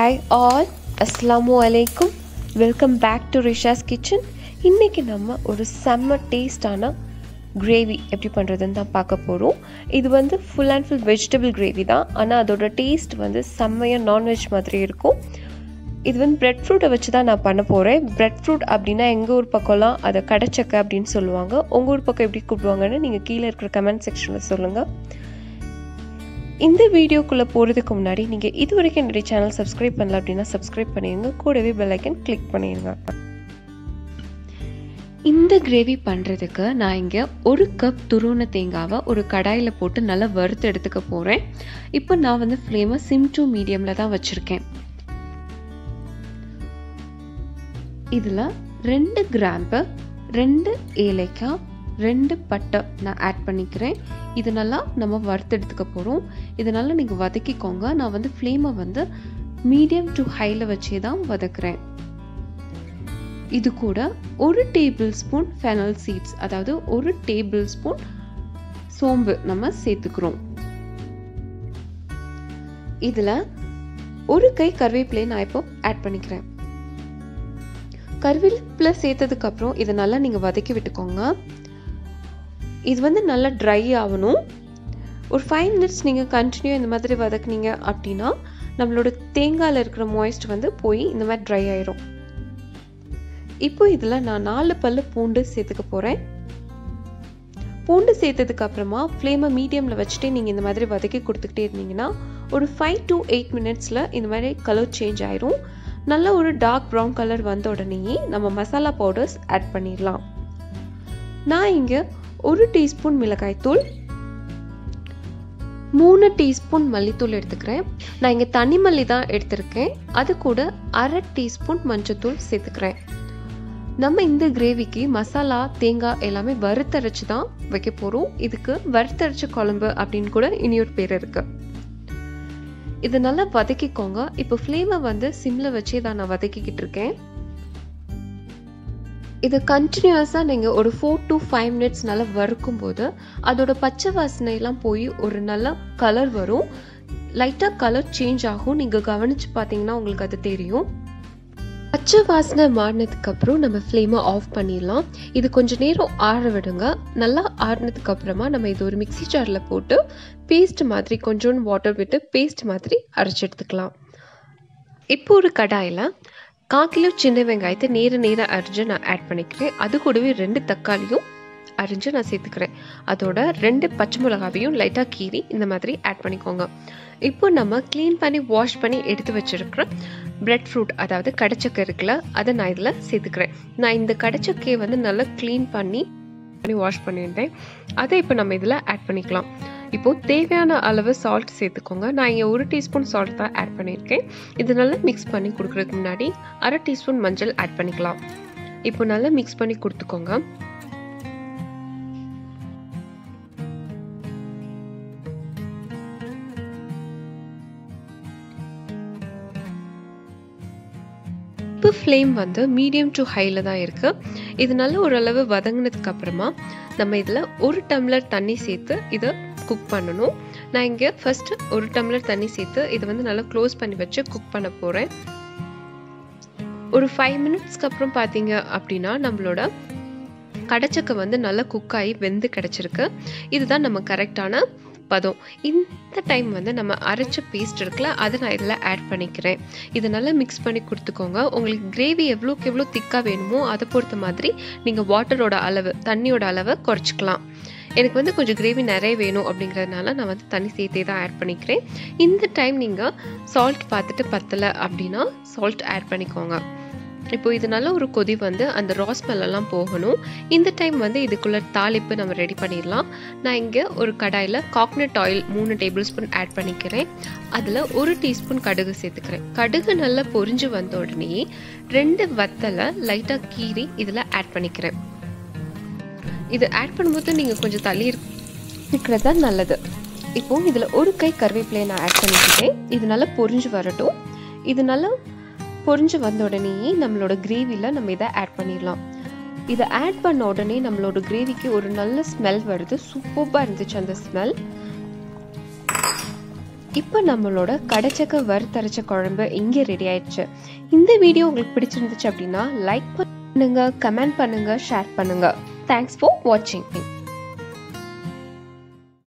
hi all அஸ்லாமு அலைக்கும் welcome back to Risha's kitchen இன்றைக்கி நம்ம ஒரு செம்ம டேஸ்டான கிரேவி எப்படி பண்ணுறதுன்னு தான் பார்க்க போகிறோம் இது வந்து full and full vegetable gravy தான் ஆனால் அதோட டேஸ்ட் வந்து செம்மையாக நான்வெஜ் மாதிரி இருக்கும் இது வந்து பிரெட் ஃப்ரூட்டை வச்சு தான் நான் பண்ண போகிறேன் பிரெட் ஃப்ரூட் அப்படின்னா எங்கள் ஊர் பக்கம்லாம் அதை கடைச்சக்க அப்படின்னு சொல்லுவாங்க உங்கள் ஊர் பக்கம் எப்படி கூப்பிடுவாங்கன்னு நீங்கள் கீழே இருக்கிற கமெண்ட் செக்ஷனில் சொல்லுங்கள் இந்த வீடியோக்குள்ளே போகிறதுக்கு முன்னாடி நீங்கள் இது வரைக்கும் என்னுடைய சேனல் சப்ஸ்கிரைப் பண்ணல அப்படின்னா சப்ஸ்கிரைப் பண்ணிடுங்க கூடவே பெல்லைக்கன் கிளிக் பண்ணிடுங்க இந்த கிரேவி பண்ணுறதுக்கு நான் இங்கே ஒரு கப் துருவன தேங்காவை ஒரு கடாயில் போட்டு நல்லா வறுத்து எடுத்துக்க போகிறேன் இப்போ நான் வந்து ஃப்ளேமை சிம் டு மீடியமில் தான் வச்சுருக்கேன் இதில் ரெண்டு கிராம்பு ரெண்டு ஏலைக்காய் ரெண்டு பட்டை நான் ஆட் பண்ணிக்கிறேன் இது நல்லா நம்ம வறுத்து எடுத்துக்க போகிறோம் இதனால் நீங்கள் வதக்கிக்கோங்க நான் வந்து ஃப்ளேமை வந்து மீடியம் டு ஹையில் வச்சே தான் வதக்குறேன் இது கூட ஒரு டேபிள் ஸ்பூன் ஃபெனல் சீட்ஸ் அதாவது ஒரு டேபிள் ஸ்பூன் சோம்பு நம்ம சேர்த்துக்கிறோம் இதில் ஒரு கை கருவேப்பிலையை நான் இப்போ ஆட் பண்ணிக்கிறேன் கருவேப்பிலை சேர்த்ததுக்கு அப்புறம் இதை நல்லா நீங்கள் வதக்கி விட்டுக்கோங்க இது வந்து நல்லா ட்ரை ஆகணும் ஒரு ஃபைவ் மினிட்ஸ் நீங்கள் கண்டினியூ இந்த மாதிரி வதக்குனீங்க அப்படின்னா நம்மளோட தேங்காயில் இருக்கிற மாய்ஸ்ட் வந்து போய் இந்த மாதிரி ட்ரை ஆயிரும் இப்போ இதில் நான் நாலு பல்லு பூண்டு சேர்த்துக்க போகிறேன் பூண்டு சேர்த்ததுக்கு அப்புறமா ஃப்ளேமை மீடியமில் வச்சுட்டு நீங்கள் இந்த மாதிரி வதக்கி கொடுத்துக்கிட்டே இருந்தீங்கன்னா ஒரு ஃபைவ் டு எயிட் மினிட்ஸில் இந்த மாதிரி கலர் சேஞ்ச் ஆயிரும் நல்ல ஒரு டார்க் ப்ரௌன் கலர் வந்த உடனேயே நம்ம மசாலா பவுடர்ஸ் ஆட் பண்ணிடலாம் நான் இங்கே ஒரு டீஸ்பூன் மிளகாய்த்தூள் மூணு டீஸ்பூன் மல்லித்தூள் எடுத்துக்கிறேன் நான் இங்கே தனி மல்லி தான் எடுத்திருக்கேன் அது கூட அரை டீஸ்பூன் மஞ்சத்தூள் சேர்த்துக்கிறேன் நம்ம இந்த கிரேவிக்கு மசாலா தேங்காய் எல்லாமே வறுத்தரைச்சு தான் வைக்க போகிறோம் இதுக்கு வறுத்தரைச்ச குழம்பு அப்படின்னு கூட இனியொரு பேர் இருக்குது இது நல்லா வதக்கிக்கோங்க இப்போ ஃப்ளேமை வந்து சிம்மில் வச்சே தான் நான் வதக்கிக்கிட்டு இருக்கேன் இது கண்டினியூஸாக நீங்கள் ஒரு ஃபோர் டு ஃபைவ் மினிட்ஸ் நல்லா வறுக்கும் போது அதோட பச்சை வாசனையெல்லாம் போய் ஒரு நல்ல கலர் வரும் லைட்டாக கலர் சேஞ்ச் ஆகும் நீங்கள் கவனித்து பார்த்தீங்கன்னா உங்களுக்கு அது தெரியும் பச்சை வாசனை மாறினதுக்கு அப்புறம் நம்ம ஃப்ளேமை ஆஃப் பண்ணிடலாம் இது கொஞ்சம் நேரம் ஆற விடுங்க நல்லா ஆறினதுக்கு அப்புறமா நம்ம இது ஒரு மிக்சி ஜாரில் போட்டு பேஸ்ட் மாதிரி கொஞ்சோண்டு வாட்டர் விட்டு பேஸ்ட் மாதிரி அரைச்சி எடுத்துக்கலாம் இப்போ ஒரு கடாயில் கால் கிலோ சின்ன வெங்காயத்தை நேர நேரம் அரிஞ்சு நான் ஆட் பண்ணிக்கிறேன் அது கூடவே ரெண்டு தக்காளியும் அரிஞ்சு நான் சேர்த்துக்கிறேன் அதோட ரெண்டு பச்சை மிளகாவையும் லைட்டாக கீறி இந்த மாதிரி ஆட் பண்ணிக்கோங்க இப்போ நம்ம க்ளீன் பண்ணி வாஷ் பண்ணி எடுத்து வச்சுருக்கிற பிரெட் ஃப்ரூட் அதாவது கடைச்சக்கை இருக்குல்ல அதை நான் இதில் சேர்த்துக்கிறேன் நான் இந்த கடைச்சக்கையை வந்து நல்லா க்ளீன் பண்ணி பண்ணி வாஷ் பண்ணியிருந்தேன் அதை இப்போ நம்ம இதில் ஆட் பண்ணிக்கலாம் இப்போது தேவையான அளவு சால்ட் சேர்த்துக்கோங்க நான் இங்கே ஒரு டீஸ்பூன் சால்ட் தான் ஆட் பண்ணியிருக்கேன் இது நல்லா மிக்ஸ் பண்ணி கொடுக்குறதுக்கு முன்னாடி அரை டீஸ்பூன் மஞ்சள் ஆட் பண்ணிக்கலாம் இப்போ நல்லா மிக்ஸ் பண்ணி கொடுத்துக்கோங்க இப்போ ஃப்ளேம் வந்து மீடியம் டு ஹையில் தான் இருக்குது இது நல்ல ஓரளவு வதங்கினதுக்கு அப்புறமா நம்ம இதில் ஒரு டம்ளர் தண்ணி சேர்த்து இதை குக் பண்ணணும் நான் இங்கே ஃபஸ்ட்டு ஒரு டம்ளர் தண்ணி சேர்த்து இதை வந்து நல்லா க்ளோஸ் பண்ணி வச்சு குக் பண்ண போகிறேன் ஒரு ஃபைவ் மினிட்ஸ்க்கு அப்புறம் பார்த்தீங்க அப்படின்னா நம்மளோட கடைச்சக்கை வந்து நல்லா குக் ஆகி வெந்து கிடச்சிருக்கு இதுதான் நம்ம கரெக்டான பதம் இந்த டைம் வந்து நம்ம அரைச்ச பேஸ்ட் இருக்குல்ல அதை நான் இதில் ஆட் பண்ணிக்கிறேன் இதை நல்லா மிக்ஸ் பண்ணி கொடுத்துக்கோங்க உங்களுக்கு கிரேவி எவ்வளோக்கு எவ்வளோ திக்காக வேணுமோ அதை பொறுத்த மாதிரி நீங்கள் வாட்டரோட அளவு தண்ணியோட அளவை குறைச்சிக்கலாம் எனக்கு வந்து கொஞ்சம் கிரேவி நிறைய வேணும் அப்படிங்கிறதுனால நான் வந்து தண்ணி சேர்த்தே தான் ஆட் பண்ணிக்கிறேன் இந்த டைம் நீங்கள் சால்ட் பார்த்துட்டு பத்தலை அப்படின்னா சால்ட் ஆட் பண்ணிக்கோங்க இப்போ இது நல்ல ஒரு கொதி வந்து அந்த ராஸ் ஸ்மெல்லாம் போகணும் இந்த டைம் வந்து இதுக்குள்ள தாளிப்பு நம்ம ரெடி பண்ணிடலாம் நான் இங்கே ஒரு கடாயில் காக்னட் ஆயில் மூணு டேபிள் ஸ்பூன் ஆட் பண்ணிக்கிறேன் அதில் ஒரு டீஸ்பூன் கடுகு சேர்த்துக்கிறேன் கடுகு நல்லா பொரிஞ்சு வந்த உடனே ரெண்டு வத்தலை லைட்டாக கீறி இதில் ஆட் பண்ணிக்கிறேன் இது ஆட் பண்ணும்போது நீங்கள் கொஞ்சம் தள்ளி இருக்கிறது தான் நல்லது இப்போது இதில் ஒரு கை கருவேப்பிலையை நான் ஆட் பண்ணிக்கிட்டேன் இது நல்லா பொரிஞ்சு வரட்டும் இது நல்லா பொரிஞ்சு வந்த உடனேயே நம்மளோட கிரேவியில் நம்ம இதை ஆட் பண்ணிடலாம் இதை ஆட் பண்ண உடனே நம்மளோட கிரேவிக்கு ஒரு நல்ல ஸ்மெல் வருது சூப்பராக இருந்துச்சு அந்த ஸ்மெல் இப்போ நம்மளோட கடைச்சக்க வறுத்தரைச்ச குழம்பு இங்கே ரெடி ஆயிடுச்சு இந்த வீடியோ உங்களுக்கு பிடிச்சிருந்துச்சு அப்படின்னா லைக் பண்ணுங்க கமெண்ட் பண்ணுங்க ஷேர் பண்ணுங்க தேங்க்ஸ் ஃபார் வாட்சிங்